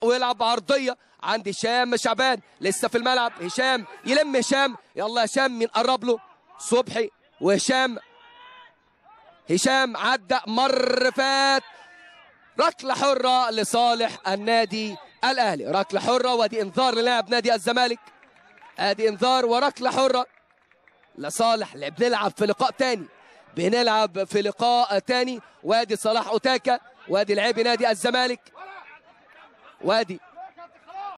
ويلعب بعرضيه عند هشام شعبان لسه في الملعب هشام يلم هشام يلا هشام مين قرب له صبحي وهشام هشام عدى مر فات ركله حره لصالح النادي الاهلي ركله حره وادي انذار للاعب نادي الزمالك ادي انذار وركله حره لصالح اللي بنلعب في لقاء تاني بنلعب في لقاء تاني وادي صلاح اوتاكا وادي لعيب نادي الزمالك وادي